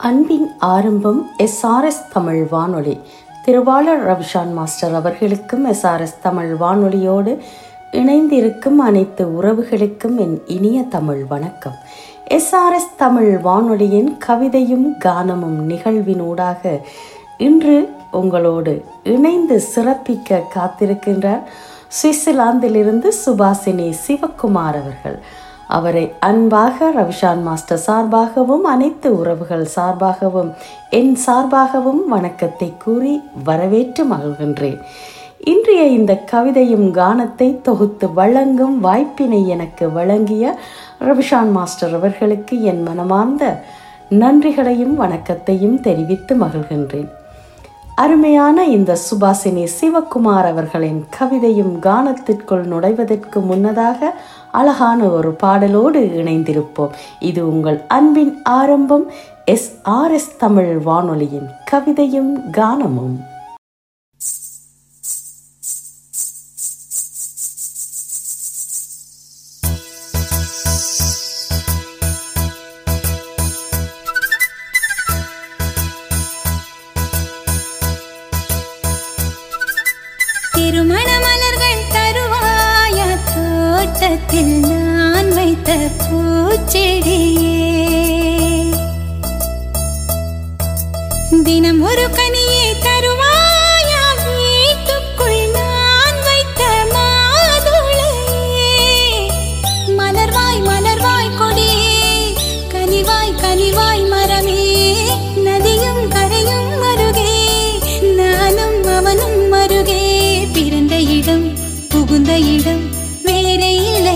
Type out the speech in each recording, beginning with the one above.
அன்பின் ஆரம்பம் எஸ்ஆர்எஸ் தமிழ் வானொலி திருவாளர் ரவிஷான் மாஸ்டர் அவர்களுக்கும் எஸ்ஆர்எஸ் தமிழ் வானொலியோடு இணைந்திருக்கும் அனைத்து உறவுகளுக்கும் என் இனிய தமிழ் வணக்கம் எஸ்ஆர்எஸ் தமிழ் வானொலியின் கவிதையும் கானமும் நிகழ்வினூடாக இன்று உங்களோடு இணைந்து சிறப்பிக்க காத்திருக்கின்றார் சுவிட்சர்லாந்திலிருந்து சுபாசினி சிவக்குமார் அவர்கள் அவரை அன்பாக ரவிஷான் மாஸ்டர் சார்பாகவும் அனைத்து உறவுகள் சார்பாகவும் என் சார்பாகவும் வணக்கத்தை கூறி வரவேற்று மகிழ்கின்றேன் இன்றைய இந்த கவிதையும் கானத்தை தொகுத்து வழங்கும் வாய்ப்பினை எனக்கு வழங்கிய ரவிஷான் மாஸ்டர் அவர்களுக்கு என் மனமார்ந்த நன்றிகளையும் வணக்கத்தையும் தெரிவித்து மகிழ்கின்றேன் அருமையான இந்த சுபாசினி சிவகுமார் அவர்களின் கவிதையும் கானத்திற்குள் நுழைவதற்கு முன்னதாக அழகான ஒரு பாடலோடு இணைந்திருப்போம் இது உங்கள் அன்பின் ஆரம்பம் எஸ் ஆர் எஸ் தமிழ் வானொலியின் கவிதையும் கானமும் திருமண மலர்கள் தருவாய தோட்டத்தில் நான் வைத்த பூச்செடியே தினம் ஒரு கனியை தருவாயா வீட்டுக்குள் நான் வைத்த மாதுளையே மலர்வாய் மலர்வாய் கொடியே கனிவாய் கனிவாய் மரமே நதியும் கரையும் அருகே நானும் அவனும் அருகே பிறந்த இடம் புகுந்த இடம் வேறே இல்லை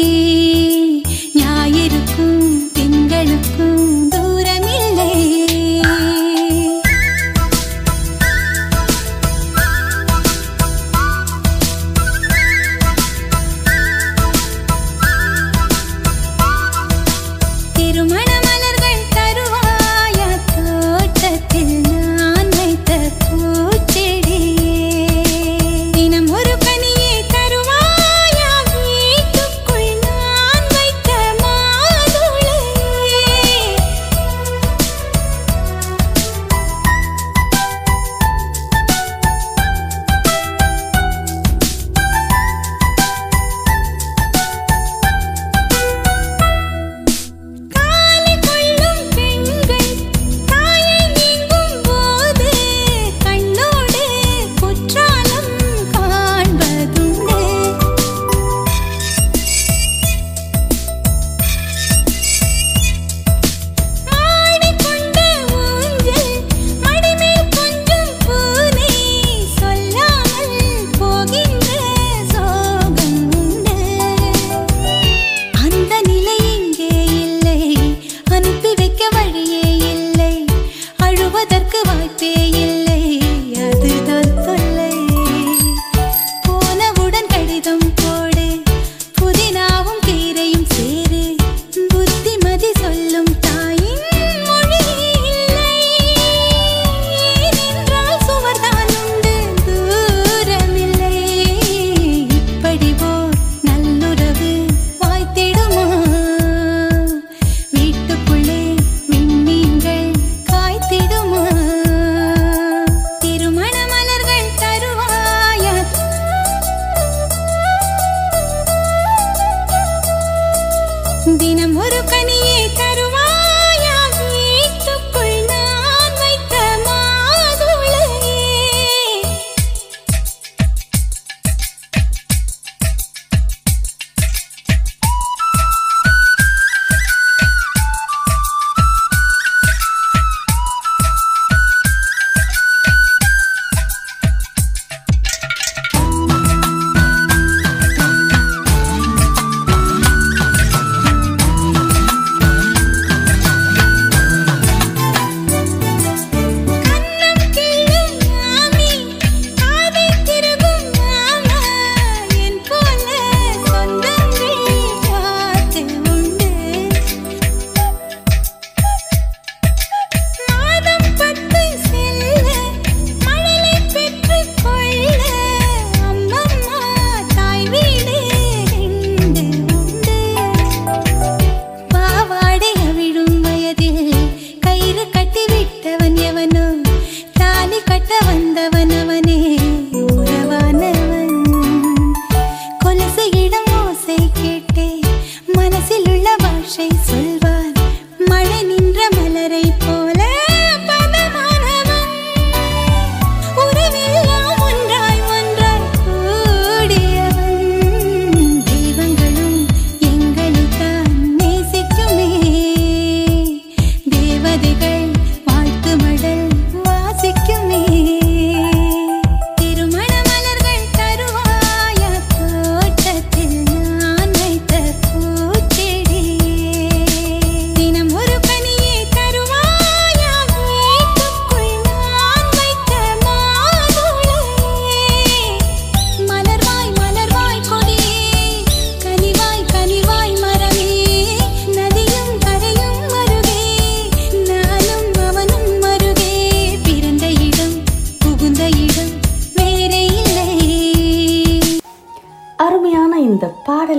ஞாயிறுக்கும் திங்களுக்கும் தூரமில்லை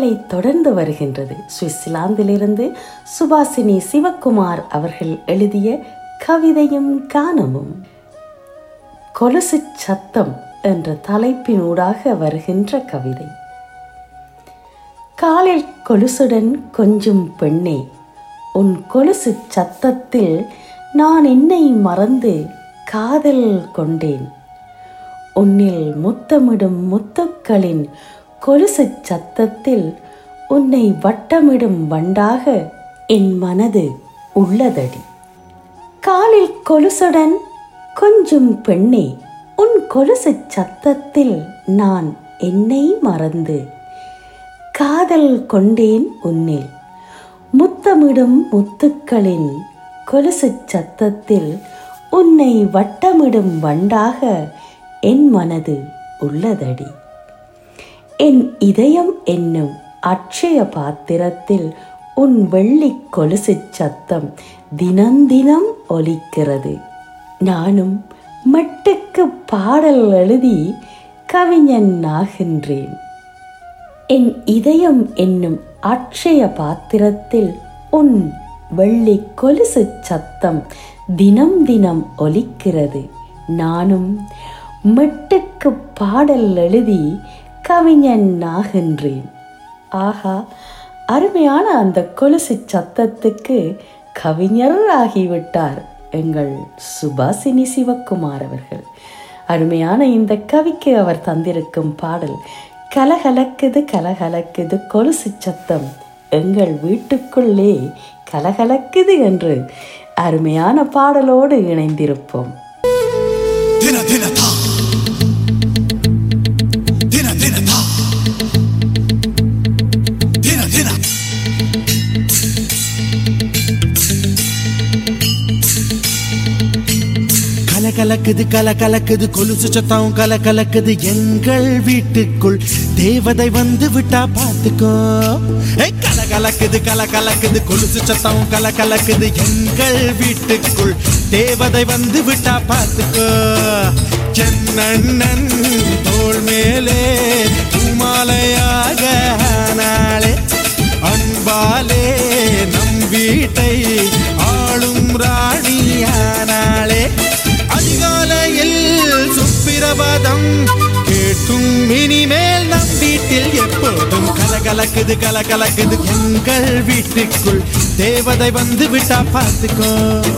பாடலை தொடர்ந்து வருகின்றது சுவிட்சர்லாந்திலிருந்து சுபாசினி சிவக்குமார் அவர்கள் எழுதிய கவிதையும் கானமும் கொலுசு சத்தம் என்ற தலைப்பினூடாக வருகின்ற கவிதை காலில் கொலுசுடன் கொஞ்சம் பெண்ணே உன் கொலுசு சத்தத்தில் நான் என்னை மறந்து காதல் கொண்டேன் உன்னில் முத்தமிடும் முத்துக்களின் கொலுசு சத்தத்தில் உன்னை வட்டமிடும் வண்டாக என் மனது உள்ளதடி காலில் கொலுசுடன் கொஞ்சம் பெண்ணே உன் கொலுசு சத்தத்தில் நான் என்னை மறந்து காதல் கொண்டேன் உன்னில் முத்தமிடும் முத்துக்களின் கொலுசு சத்தத்தில் உன்னை வட்டமிடும் வண்டாக என் மனது உள்ளதடி என் இதயம் என்னும் அட்சய பாத்திரத்தில் உன் வெள்ளி கொலுசு சத்தம் தினந்தினம் ஒலிக்கிறது நானும் மட்டுக்கு பாடல் எழுதி கவிஞன் ஆகின்றேன் என் இதயம் என்னும் அட்சய பாத்திரத்தில் உன் வெள்ளி கொலுசு சத்தம் தினம் தினம் ஒலிக்கிறது நானும் மெட்டுக்கு பாடல் எழுதி கவிஞன் ஆகின்றேன் ஆஹா அருமையான அந்த கொலுசு சத்தத்துக்கு கவிஞர் ஆகிவிட்டார் எங்கள் சுபாசினி சிவக்குமார் அவர்கள் அருமையான இந்த கவிக்கு அவர் தந்திருக்கும் பாடல் கலகலக்குது கலகலக்குது கொலுசு சத்தம் எங்கள் வீட்டுக்குள்ளே கலகலக்குது என்று அருமையான பாடலோடு இணைந்திருப்போம் ದಿನ ದಿನ ತಾ ದಿನ ದಿನ ತಾ ದಿನ ದಿನ கல கலக்குது கல கலக்குது கொலுசு சத்தம் கல கலக்குது எங்கள் வீட்டுக்குள் தேவதை வந்து விட்டா பார்த்துக்கோ ஏய், கல கலக்குது கல கலக்குது கொலுசு சத்தம் கல கலக்குது எங்கள் வீட்டுக்குள் தேவதை வந்து விட்டா பார்த்துக்கோ சென்னண்ணன் தோள் மேலே பூமாலையாக நாளே அன்பாலே நம் வீட்டை ஆளும் ராணியானாளே அதிகாலையில் சுப்பிரபாதம் கேட்கும் இனிமேல் நம் வீட்டில் எப்போதும் கலகலக்குது கலகலக்குது எங்கள் வீட்டுக்குள் தேவதை வந்து விட்டா பார்த்துக்கோ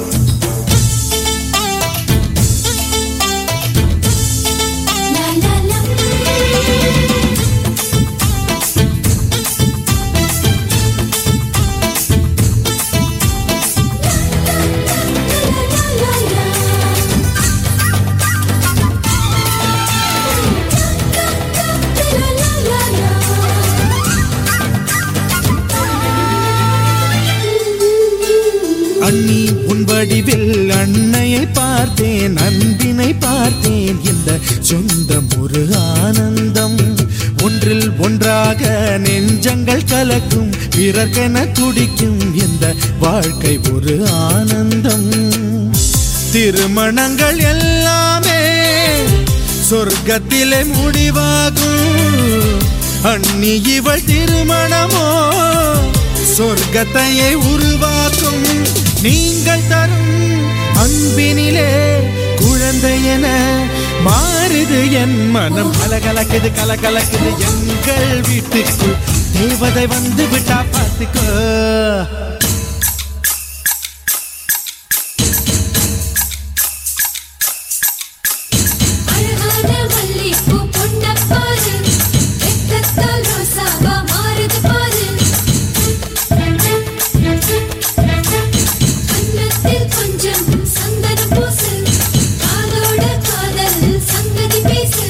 அண்ணி உன் வடிவில் அன்னையை பார்த்தேன் அன்பினை பார்த்தேன் இந்த சொந்தம் ஒரு ஆனந்தம் ஒன்றில் ஒன்றாக நெஞ்சங்கள் கலக்கும் பிறர்க்கென துடிக்கும் இந்த வாழ்க்கை ஒரு ஆனந்தம் திருமணங்கள் எல்லாமே சொர்க்கத்திலே முடிவாகும் அண்ணி இவள் திருமணமோ சொர்க்கத்தையே உருவாக்கும் நீங்கள் தரும் அன்பினிலே குழந்தை என மாறுது என் மனம் கலகலக்குது கலகலக்குது எங்கள் வீட்டுக்குள் தேவதை வந்து விட்டா பார்த்துக்கோ அழகான மல்லிப்பூ பொண்ணப் பாரு வெட்கத்தால் ரோசாவா மாறுது பாரு கன்னத்தில் கொஞ்சம் சந்தனம் பூசு காதோட காதல் சங்கதி பேசு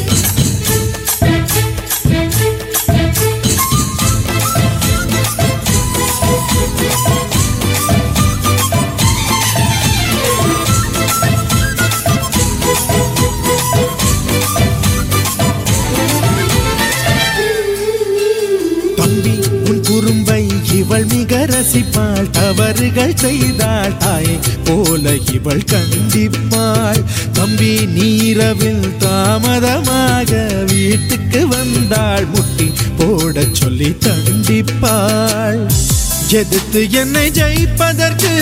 தம்பி உன் குறும்பை இவள் மிக ரசிப்பாள் தவறுகள் செய்தாள் தாயை போல இவள் கண்டிப்பாள் தம்பி நீரவில் தாமதமாக வீட்டுக்கு வந்தாள் முட்டி போடச் சொல்லி தண்டிப்பாள் எதிர்த்து என்னை ஜெயிப்பதற்கு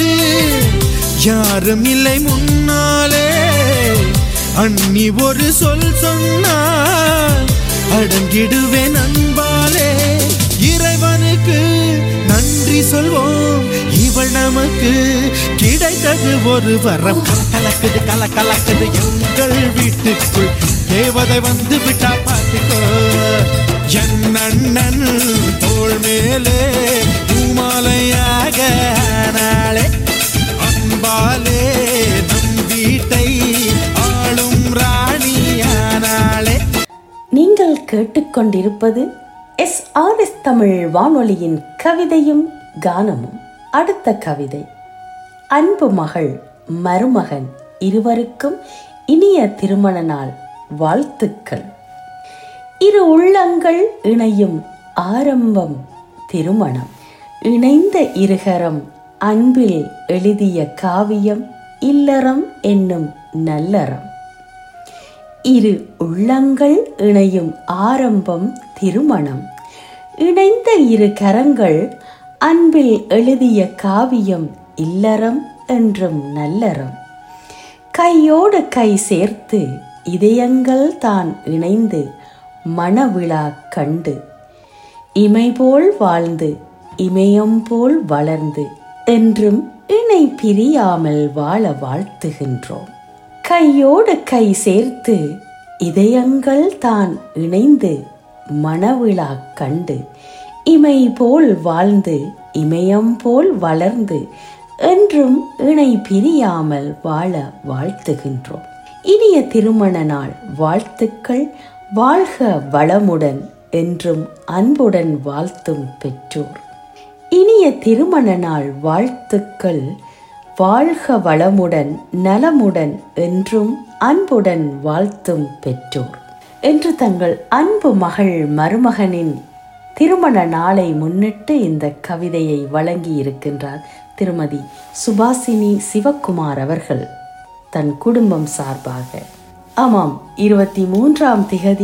யாரும் இல்லை முன்னாலே அண்ணி ஒரு சொல் சொன்னால் அடங்கிடுவேன் அன்பாலே இறைவனுக்கு நன்றி சொல்வோம் இவள் நமக்கு கிடைத்தது ஒரு வரம் கலக்கலக்குது கல கலக்குது எங்கள் வீட்டுக்குள் தேவதை வந்து விட்டா பார்த்துக்கோ என் அண்ணன் தோள் மேலே பூமாலையாக நாளே அன்பாலே நம் வீட்டை ஆளும் ராணியானாளே நீங்கள் கேட்டுக்கொண்டிருப்பது எஸ் ஆர் எஸ் தமிழ் வானொலியின் கவிதையும் கானமும் அடுத்த கவிதை அன்பு மகள் மருமகன் இருவருக்கும் இனிய திருமண நாள் வாழ்த்துக்கள் இரு உள்ளங்கள் இணையும் ஆரம்பம் திருமணம் இணைந்த இருகரம் அன்பில் எழுதிய காவியம் இல்லறம் என்னும் நல்லறம் இரு உள்ளங்கள் இணையும் ஆரம்பம் திருமணம் இணைந்த இரு கரங்கள் அன்பில் எழுதிய காவியம் இல்லறம் என்றும் நல்லறம் கையோடு கை சேர்த்து இதயங்கள் தான் இணைந்து மணவிழா கண்டு இமை போல் வாழ்ந்து இமயம் போல் வளர்ந்து என்றும் இணை பிரியாமல் வாழ வாழ்த்துகின்றோம் கையோடு கை சேர்த்து இதயங்கள் தான் இணைந்து மணவிழா கண்டு இமை போல் வாழ்ந்து இமயம் போல் வளர்ந்து என்றும் இணை பிரியாமல் வாழ வாழ்த்துகின்றோம் இனிய திருமண நாள் வாழ்த்துக்கள் வாழ்க வளமுடன் என்றும் அன்புடன் வாழ்த்தும் பெற்றோர் இனிய திருமண நாள் வாழ்த்துக்கள் வாழ்க வளமுடன் நலமுடன் என்றும் அன்புடன் வாழ்த்தும் பெற்றோர் என்று தங்கள் அன்பு மகள் மருமகனின் திருமண நாளை முன்னிட்டு இந்த கவிதையை வழங்கி இருக்கின்றார் திருமதி சுபாசினி சிவக்குமார் அவர்கள் தன் குடும்பம் சார்பாக ஆமாம் இருபத்தி மூன்றாம் திகதி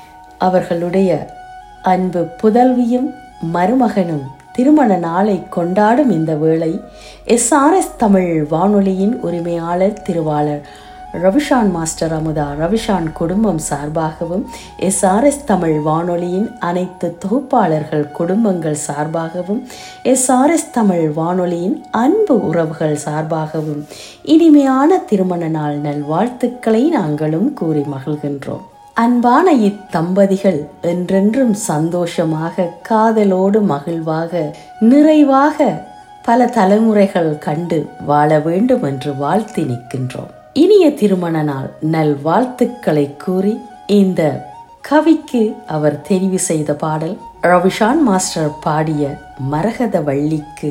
அவர்களுடைய அன்பு புதல்வியும் மருமகனும் திருமண நாளை கொண்டாடும் இந்த வேளை எஸ்ஆர்எஸ் தமிழ் வானொலியின் உரிமையாளர் திருவாளர் ரவிஷான் மாஸ்டர் அமுதா ரவிஷான் குடும்பம் சார்பாகவும் எஸ்ஆர்எஸ் தமிழ் வானொலியின் அனைத்து தொகுப்பாளர்கள் குடும்பங்கள் சார்பாகவும் எஸ்ஆர்எஸ் தமிழ் வானொலியின் அன்பு உறவுகள் சார்பாகவும் இனிமையான திருமண நாள் நல்வாழ்த்துக்களை நாங்களும் கூறி மகிழ்கின்றோம் அன்பான இத்தம்பதிகள் என்றென்றும் சந்தோஷமாக காதலோடு மகிழ்வாக நிறைவாக பல தலைமுறைகள் கண்டு வாழ வேண்டும் என்று வாழ்த்தி நிற்கின்றோம் இனிய திருமண நாள் நல் வாழ்த்துக்களை கூறி இந்த கவிக்கு அவர் தெரிவு செய்த பாடல் ரவிஷான் மாஸ்டர் பாடிய மரகத வள்ளிக்கு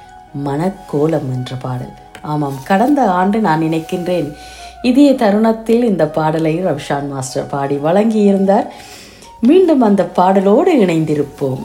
மனக்கோலம் என்ற பாடல் ஆமாம் கடந்த ஆண்டு நான் நினைக்கின்றேன் இதே தருணத்தில் இந்த பாடலை ரவிஷான் மாஸ்டர் பாடி வழங்கியிருந்தார் மீண்டும் அந்த பாடலோடு இணைந்திருப்போம்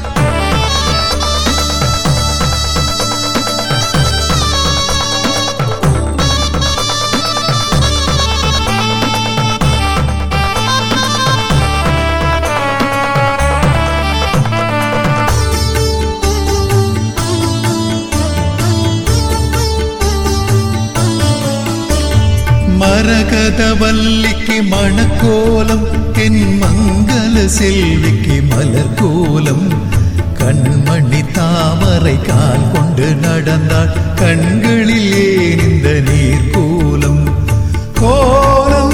மரகதவல்லிக்கு மணக்கோலம் தென் மங்கள செல்விக்கு மலர்கோலம் கண்மணி தாமரை கால் கொண்டு நடந்தாள் கண்களில் ஏன் இந்த நீர் கோலம் கோலம்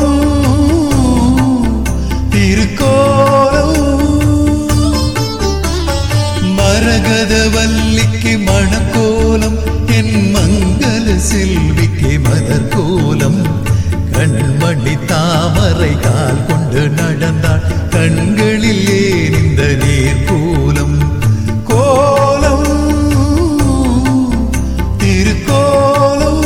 திருக்கோலம் மரகதவல்லிக்கு மணக்கோலம் என் மங்கள செல்விக்கு மலர் கோலம் கண்மணி தாமரை கால் கொண்டு நடந்தாள் கண்களில் ஏன் இந்த நீர் கோலம் கோலம் திருக்கோலம்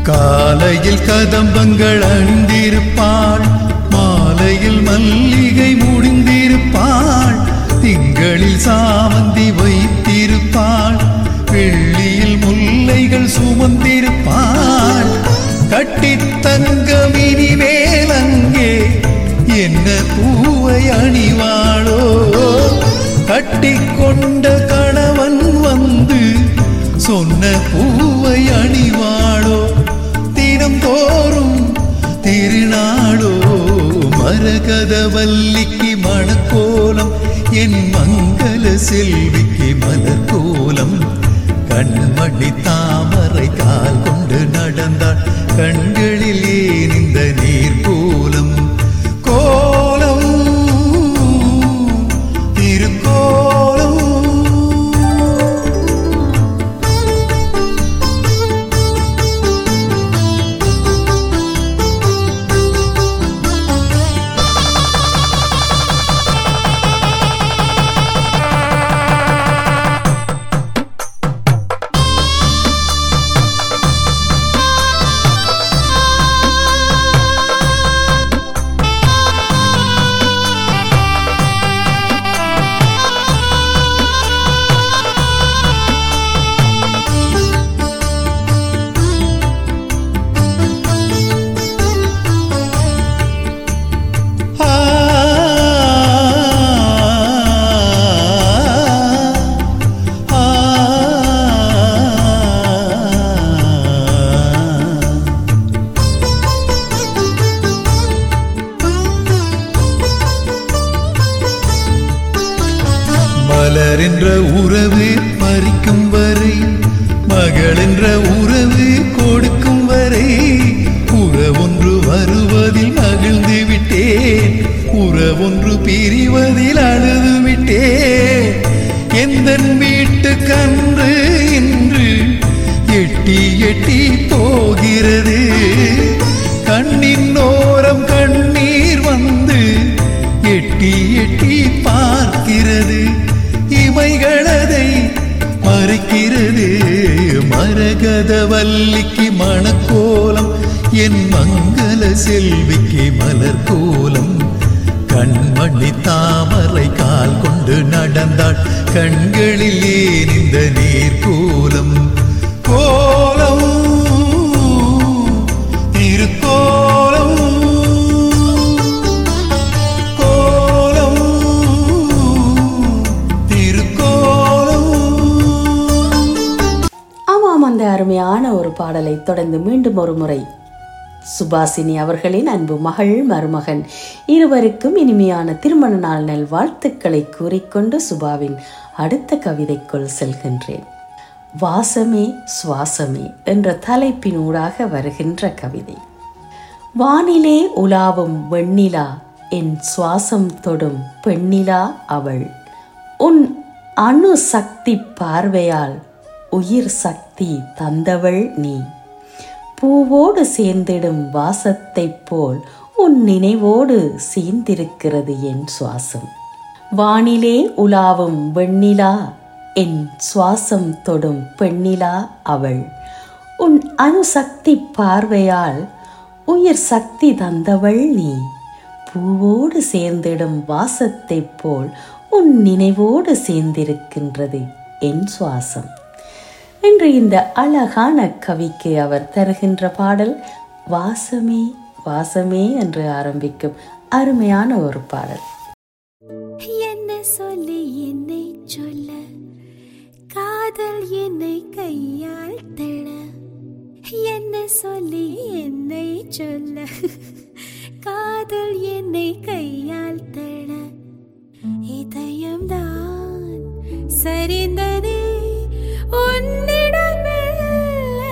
காலையில் கதம்பங்கள் அணிந்திருப்பாள் மாலையில் மல்லிகை முடிந்திருப்பாள் திங்களில் சாமந்தி வைத்திருப்பாள் வெள்ளியில் முல்லைகள் சுமந்திருப்பாள் கட்டித் தங்கம் இனிமேல் அங்கே என்ன பூவை அணிவாளோ கட்டிக்கொண்ட கணவன் வந்து சொன்ன பூவை அணிவாளோ தினம் தோறும் திருநாளோ மரகதவல்லிக்கு மணக்கோலம் என் மங்கள செல்விக்கு மலர்கோலம் கண்மணி தாமரை கால் கொண்டு நடந்தாள் கண்களில் ஏன் இந்த நீர் கோலம் கோலம் திருக்கோலம் மலர் என்ற உறவு பறிக்கும் வரை மகள் என்ற உறவு கொடுக்கும் வரை உறவொன்று வருவதில் மகிழ்ந்து விட்டேன் உறவொன்று பிரிவதில் அழுது விட்டேன் எந்த வீட்டு கன்று இன்று எட்டி எட்டி போகிறது கண்ணின் ஓரம் கண்ணீர் வந்து எட்டி எட்டி பார்க்கிறது இமைகளதை மறைக்கிறது மரகதவல்லிக்கு மணக்கோலம் என் மங்கள செல்விக்கு மலர் கோலம் கண்மணி தாமரை கால் கொண்டு நடந்தாள் கண்களில் ஏன் இந்த நீர் கோலம் கோலம் திருக்கோலம் கோலம் திருக்கோலம் ஆமாம் அந்த அருமையான ஒரு பாடலை தொடர்ந்து மீண்டும் ஒரு முறை சுபாசினி அவர்களின் அன்பு மகள் மருமகன் இருவருக்கும் இனிமையான திருமண நாள் நல் வாழ்த்துக்களை கூறிக்கொண்டு சுபாவின் அடுத்த கவிதைக்குள் செல்கின்றேன் வாசமே சுவாசமே என்ற தலைப்பினூடாக வருகின்ற கவிதை வானிலே உலாவும் வெண்ணிலா என் சுவாசம் தொடும் பெண்ணிலா அவள் உன் அணு சக்தி பார்வையால் உயிர் சக்தி தந்தவள் நீ பூவோடு சேர்ந்திடும் வாசத்தைப் போல் உன் நினைவோடு சேர்ந்திருக்கிறது என் சுவாசம் வானிலே உலாவும் வெண்ணிலா என் சுவாசம் தொடும் பெண்ணிலா அவள் உன் அணுசக்தி பார்வையால் உயிர் சக்தி தந்தவள் நீ பூவோடு சேர்ந்திடும் வாசத்தைப் போல் உன் நினைவோடு சேர்ந்திருக்கின்றது என் சுவாசம் என்று இந்த அழகான கவிக்கு அவர் தருகின்ற பாடல் வாசமே வாசமே என்று ஆரம்பிக்கும் அருமையான ஒரு பாடல் என்ன சொல்லி என்னை சொல்ல காதல் என்னை கையால் தள என்ன சொல்லி என்னை சொல்ல காதல் என்னை கையால் தள இதயம்தான் சரிந்ததே உன்னிடம் மெல்ல.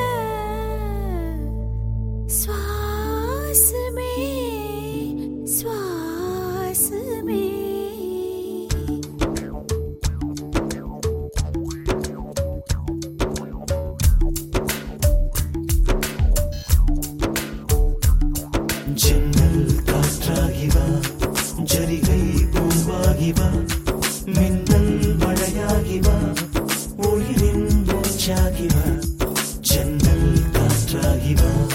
சுவாசமே சுவாசமே ஜன்னல் காற்றாகிவா ஜரிகை பூவாகிவா மின்னல் மழையாகிவா உயிரின் மூச்சாகிவா ஜன்னல் காற்றாகிவா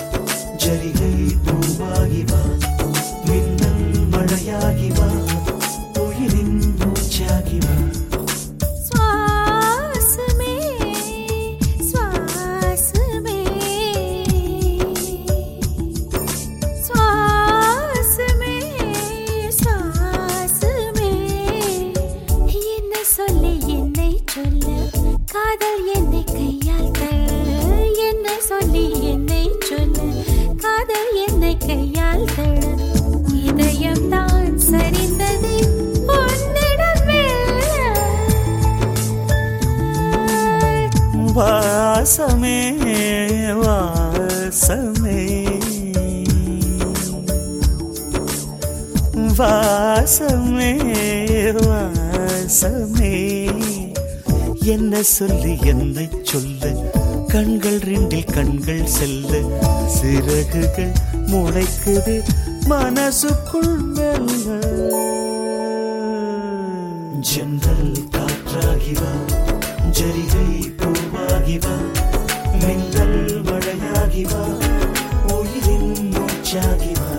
வாசமே வாசமே வாசமே என்ன சொல்லி என்னை சொல்ல கண்கள் ரெண்டில் கண்கள் செல்ல சிறகுகள் முளைக்குது மனசுக்குள் மெல்ல ஜன்னல் காற்றாகி வா ஜரிகை பூவாகி வா மின்னல் மழையாகி வா உயிரின் மூச்சாகி வா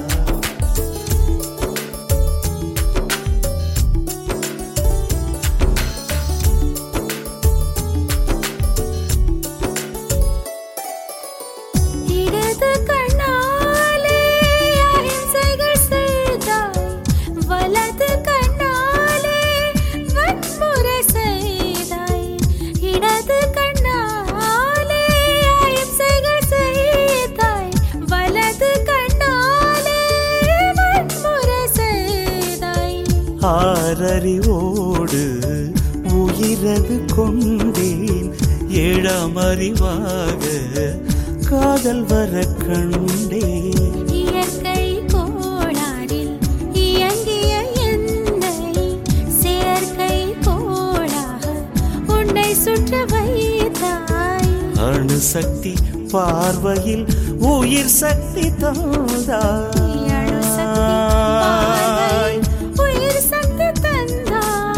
இடது கண்ணாலே அகிம்சைகள் செய்தாய் வலது கண்ணாலே வன்முறை செய்தாய் இடது கண்ணாலே அகிம்சைகள் செய்தாய் வலது கண்ணாலே வன்முறை செய்தாய் ஆறறிவோடு உயிரது கொண்டேன் ஏழாம் அறிவாக காதல் வர கண்டேன் இயற்கை கோளாறில் இயங்கிய என்னை செயற்கை கோளாக உன்னை சுற்ற வைத்தாய் அணு சக்தி பார்வையில் உயிர் சக்தி தந்தாய் அணு சக்தி பார்வையில் உயிர் சக்தி தந்தாய்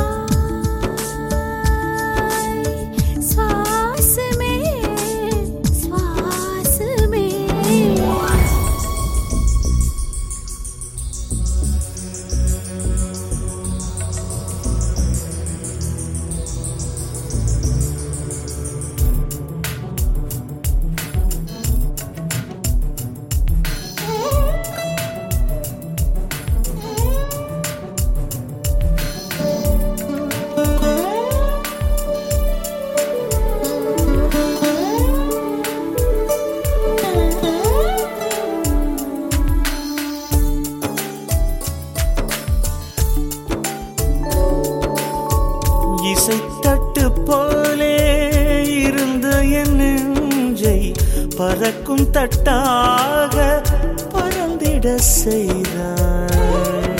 சுவாசமே சுவாசமே இசைத்தட்டு போலே இருந்த என் நெஞ்சை பறக்கும் தட்டாக பறந்திட செய்தாய்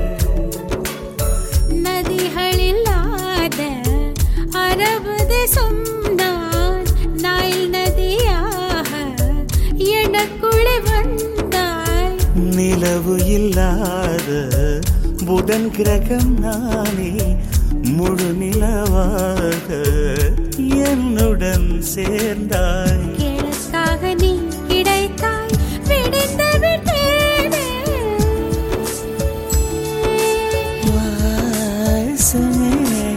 நதிகளில்லாத அரபு தேசம் நான் நைல் நதியாக எனக்குள்ளே வந்தாய் நிலவு இல்லாத புதன் கிரகம் நானே முழு நிலவாக என்னுடன் சேர்ந்தாய் கிழக்காக நீ கிடைத்தாய் விடிந்து விட்டேனே வாசமே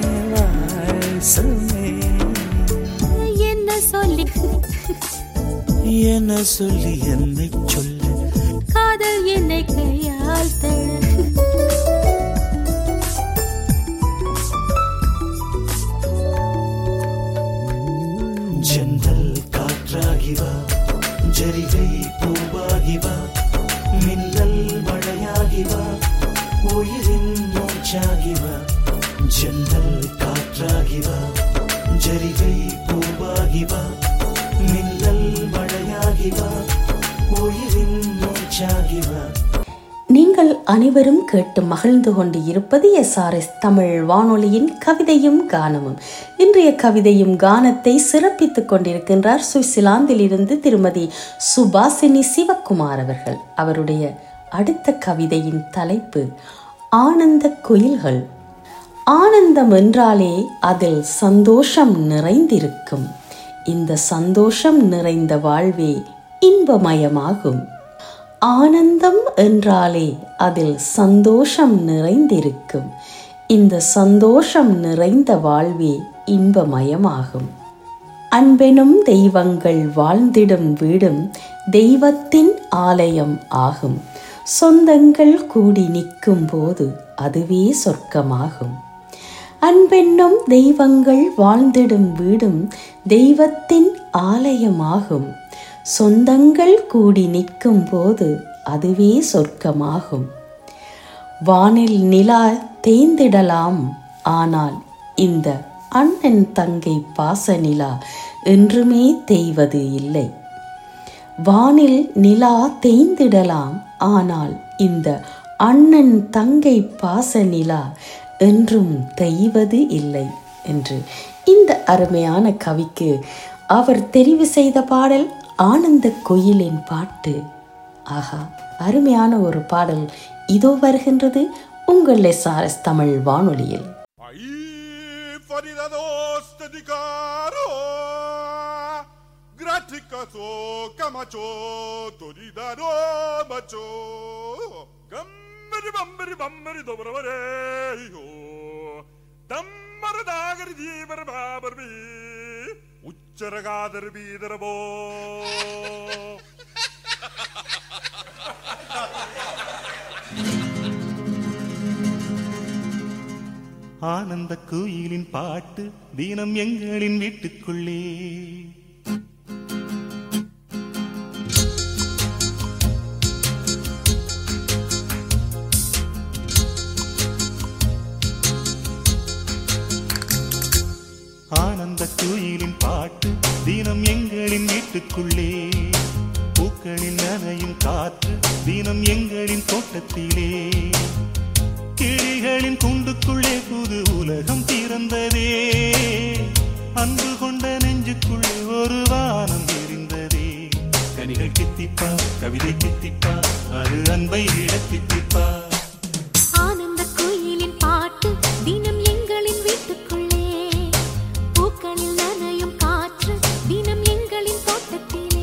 வாசமே என்ன சொல்லி என்ன சொல்லி என்னை சொல்ல காதல் என்னை கையால் தழ ஜன்னல் காற்றாகி வா ஜரிகை பூவாகி வா மின்னல் மழையாகி வா உயிரின் மூச்சாகி வா ஜன்னல் காற்றாகி வா ஜரிகை பூவாகி வா மின்னல் மழையாகி வா உயிரின் மூச்சாகி வா நீங்கள் அனைவரும் கேட்டு மகிழ்ந்து கொண்டு இருப்பது எஸ்ஆர்எஸ் தமிழ் வானொலியின் கவிதையும் கானமும் இன்றைய கவிதையும் கானத்தை சிறப்பித்துக் கொண்டிருக்கின்றார் சுவிட்சர்லாந்திலிருந்து திருமதி சுபாசினி சிவக்குமார் அவர்கள் அவருடைய அடுத்த கவிதையின் தலைப்பு ஆனந்த குயில்கள் ஆனந்தம் என்றாலே அதில் சந்தோஷம் நிறைந்திருக்கும் இந்த சந்தோஷம் நிறைந்த வாழ்வே இன்பமயமாகும் ஆனந்தம் என்றாலே அதில் சந்தோஷம் நிறைந்திருக்கும் இந்த சந்தோஷம் நிறைந்த வாழ்வே இன்பமயமாகும் அன்பெனும் தெய்வங்கள் வாழ்ந்திடும் வீடும் தெய்வத்தின் ஆலயம் ஆகும் சொந்தங்கள் கூடி நிற்கும் போது அதுவே சொர்க்கமாகும் அன்பென்னும் தெய்வங்கள் வாழ்ந்திடும் வீடும் தெய்வத்தின் ஆலயமாகும் சொந்தங்கள் கூடி நிற்கும் போது அதுவே சொர்க்கமாகும் வானில் நிலா தேய்ந்திடலாம் ஆனால் இந்த அண்ணன் தங்கை பாச நிலா என்றுமே தேய்வது இல்லை வானில் நிலா தேய்ந்திடலாம் ஆனால் இந்த அண்ணன் தங்கை பாச நிலா என்றும் தெய்வது இல்லை என்று இந்த அருமையான கவிக்கு அவர் தெரிவு செய்த பாடல் ஆனந்த குயிலின் பாட்டு ஆஹா அருமையான ஒரு பாடல் இதோ வருகின்றது உங்கள் எஸ்ஆர்எஸ் தமிழ் வானொலியில் Ahí, faridados dedicaro, graticato, camacho, toridaro, macho. Gambari bambari bambari dobravareyo, dammardagari jeevar babarbi, ಉಚ್ಚರಗಾದರ ಬೀದರಬೋ ஆனந்த குயிலின் பாட்டு தினம் எங்களின் வீட்டுக்குள்ளே ஆனந்த குயிலின் பாட்டு தினம் எங்களின் வீட்டுக்குள்ளே பூக்களின் நனையும் காற்று தினம் எங்களின் தோட்டத்திலே கிளிகளின் கூண்டுக்குள்ளே புது உலகம் பிறந்ததே அன்பு கொண்ட நெஞ்சுக்குள்ளே ஒரு வானம் எரிந்ததே கனிகள் கித்திப்பா கவிதை கித்திப்பா அது அன்பை இடத்தித்திப்பா ஆனந்த குயிலின் பாட்டு தினம் எங்களின் வீட்டுக்குள்ளே பூக்களில் நனையும் காற்று தினம் எங்களின் தோட்டத்திலே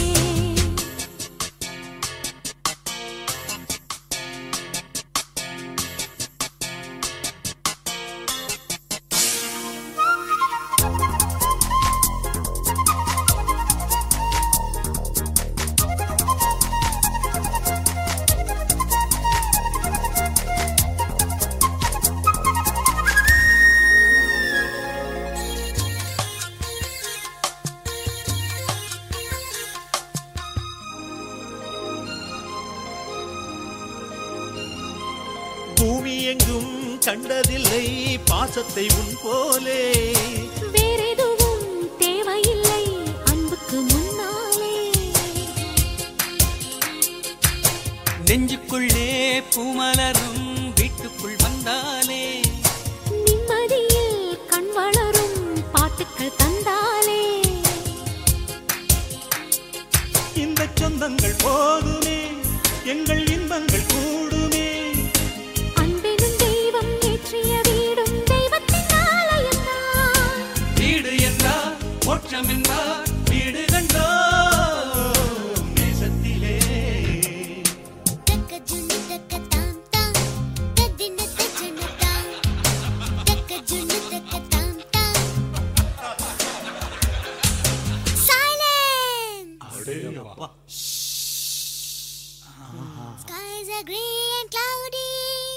பூமி எங்கும் கண்டதில்லை பாசத்தை உன் போலே வேறெதுவும் தேவையில்லை அன்புக்கு முன்னாலே நெஞ்சுக்குள்ளே பூமலரும் வீட்டுக்குள் வந்தாலே நிம்மதியில் கண் வளரும் பாட்டுக்கள் தந்தாலே இந்த சொந்தங்கள் போதுமே எங்கள் இன்பங்கள் கூடுமே அன்பெனும் தெய்வம் ஏற்றிய வீடும் தெய்வத்தின் ஆலயம்தான் வீடு என்றார் மோட்சம் என்றார் வீடு கண்டோ நேசத்திலே தக்க ஜுனு தக்க தாம் தாம் தத்தின தஜன தாம் தக்க ஜுனு தக்க தாம் தாம் silence Skies are gray and cloudy.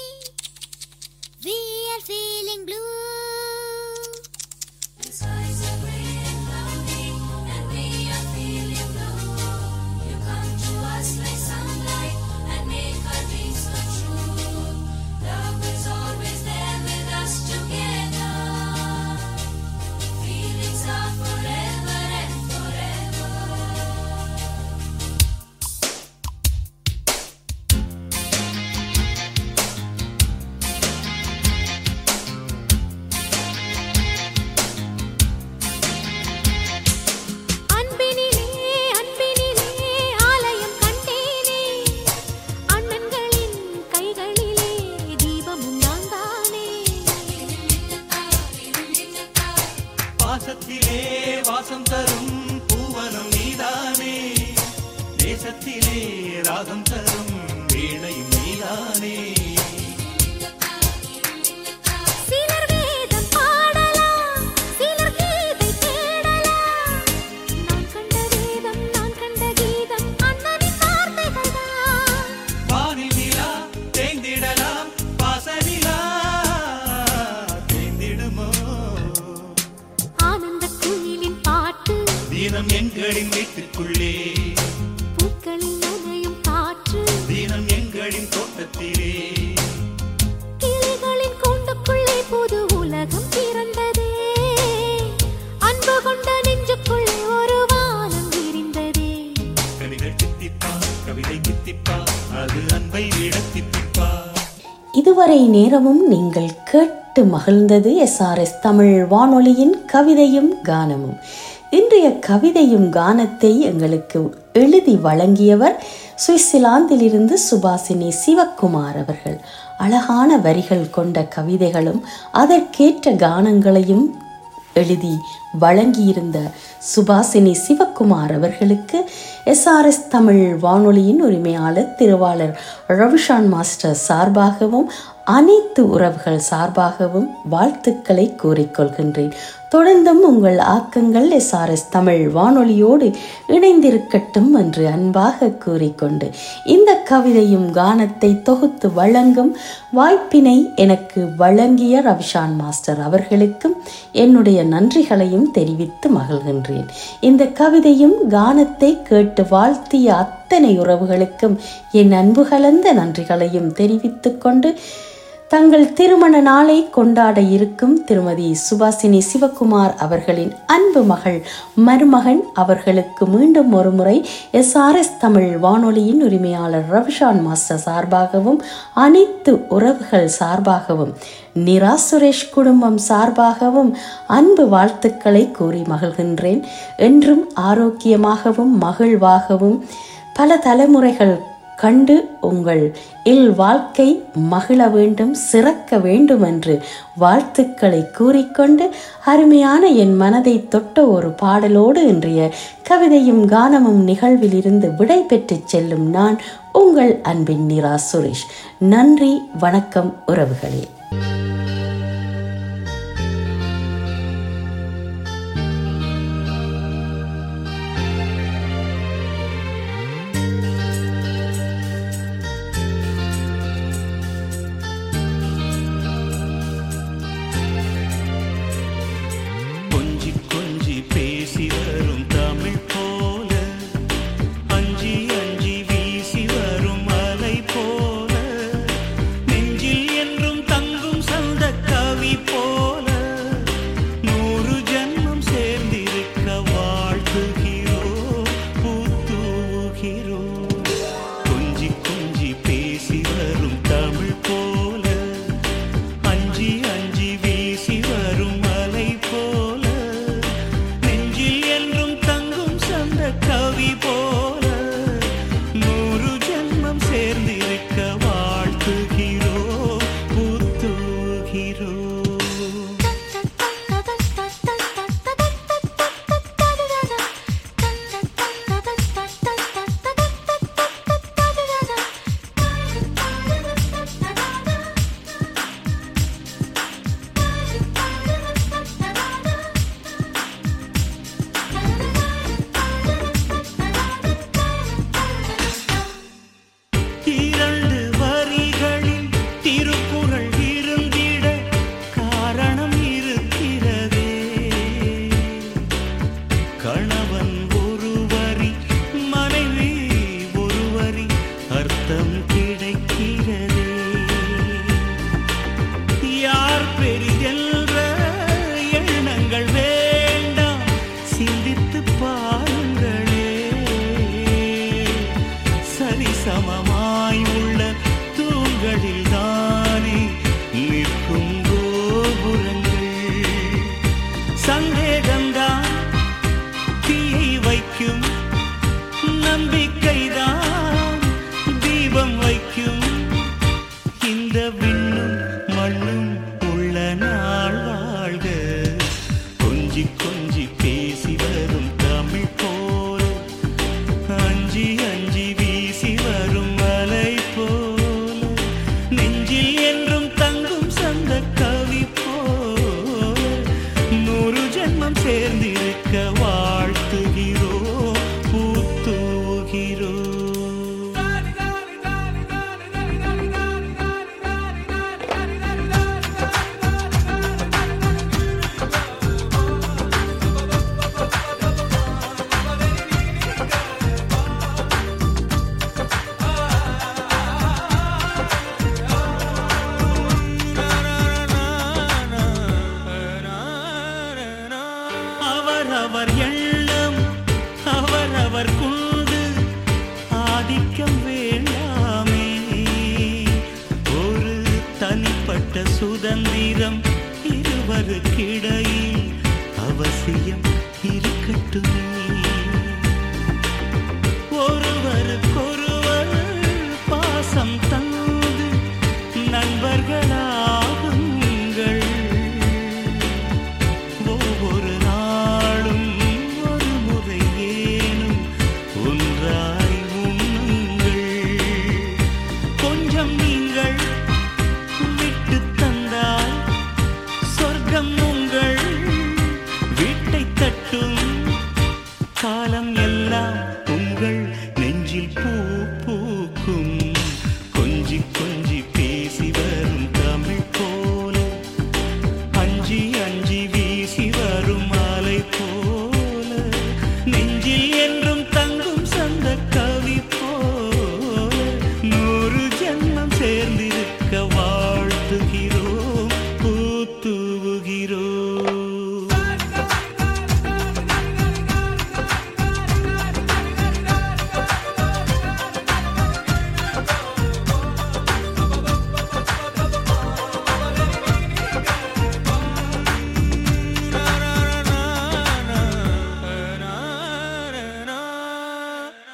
We are feeling blue. அன்பினிலே அன்பினிலே ஆலயம் கண்டேனே அண்ணன்களின் கைகளிலே தீபமும் நான் தானே பாசத்திலே வாசம் தரும் பூவனம் நீதானே தேசத்திலே ராகம் தரும் வீணையும் நீதானே சிலர் வேதம் பாடலாம் சிலர் கீதை தேடலாம் நான் கண்ட வேதம் நான் கண்ட கீதம் அண்ணனின் வார்த்தைகள் தான் வானில் நிலா தேய்ந்திடலாம் பாசனிலா தேய்ந்திடுமோ ஆனந்த குயிலின் பாட்டு தினம் எங்களின் வீட்டுக்குள்ளே பூக்களில் நனையும் காற்று தினம் எங்களின் தோட்டத்திலே கவிதை தித்திப்பா அது அன்பை விட தித்திப்பா இதுவரை நேரமும் நீங்கள் கேட்டு மகிழ்ந்தது எஸ்ஆர்எஸ் தமிழ் வானொலியின் கவிதையும் கானமும் இன்றைய கவிதையும் கானத்தை எங்களுக்கு எழுதி வழங்கியவர் சுவிட்சர்லாந்திலிருந்து சுபாசினி சிவக்குமார் அவர்கள் அழகான வரிகள் கொண்ட கவிதைகளும் அதற்கேற்ற கானங்களையும் எழுதி வழங்கியிருந்த சுபாசினி சிவக்குமார் அவர்களுக்கு எஸ்ஆர்எஸ் தமிழ் வானொலியின் உரிமையாளர் திருவாளர் ரவிஷான் மாஸ்டர் சார்பாகவும் அனைத்து உறவுகள் சார்பாகவும் வாழ்த்துக்களை கூறிக்கொள்கின்றேன் தொடர்ந்தும் உங்கள் ஆக்கங்கள் எஸ்ஆர்எஸ் தமிழ் வானொலியோடு இணைந்திருக்கட்டும் என்று அன்பாக கூறிக்கொண்டு இந்த கவிதையும் கானத்தை தொகுத்து வழங்கும் வாய்ப்பினை எனக்கு வழங்கிய ரவிஷான் மாஸ்டர் அவர்களுக்கும் என்னுடைய நன்றிகளையும் தெரிவித்து மகிழ்கின்றேன் இந்த கவிதையும் கானத்தை கேட்டு வாழ்த்திய அத்தனை உறவுகளுக்கும் என் அன்பு கலந்த நன்றிகளையும் தெரிவித்துக் கொண்டு தங்கள் திருமண நாளை கொண்டாட இருக்கும் திருமதி சுபாசினி சிவகுமார் அவர்களின் அன்பு மகள் மருமகன் அவர்களுக்கு மீண்டும் ஒருமுறை எஸ்ஆர்எஸ் தமிழ் வானொலியின் உரிமையாளர் ரவிஷான் மாஸ்டர் சார்பாகவும் அனைத்து உறவுகள் சார்பாகவும் நிரா சுரேஷ் குடும்பம் சார்பாகவும் அன்பு வாழ்த்துக்களை கூறி மகிழ்கின்றேன் என்றும் ஆரோக்கியமாகவும் மகிழ்வாகவும் பல தலைமுறைகள் கண்டு உங்கள் இல் வாழ்க்கை மகிழ வேண்டும் சிறக்க வேண்டும் என்று வாழ்த்துக்களை கூறிக்கொண்டு அருமையான என் மனதை தொட்ட ஒரு பாடலோடு இன்றைய கவிதையும் கானமும் நிகழ்வில் இருந்து விடை பெற்றுச் செல்லும் நான் உங்கள் அன்பின் நிரா சுரேஷ் நன்றி வணக்கம் உறவுகளே கொஞ்சி கொஞ்சி பேசி வரும் தமிழ் போல அஞ்சி அஞ்சி வீசி வரும் அலை போல நெஞ்சில் என்றும் தங்கும் சந்த கவி போல நூறு ஜன்மம் சேர்ந்திருக்க வாழ்த்துகிறோம் பூத்தூகிறோம் மலர்கள்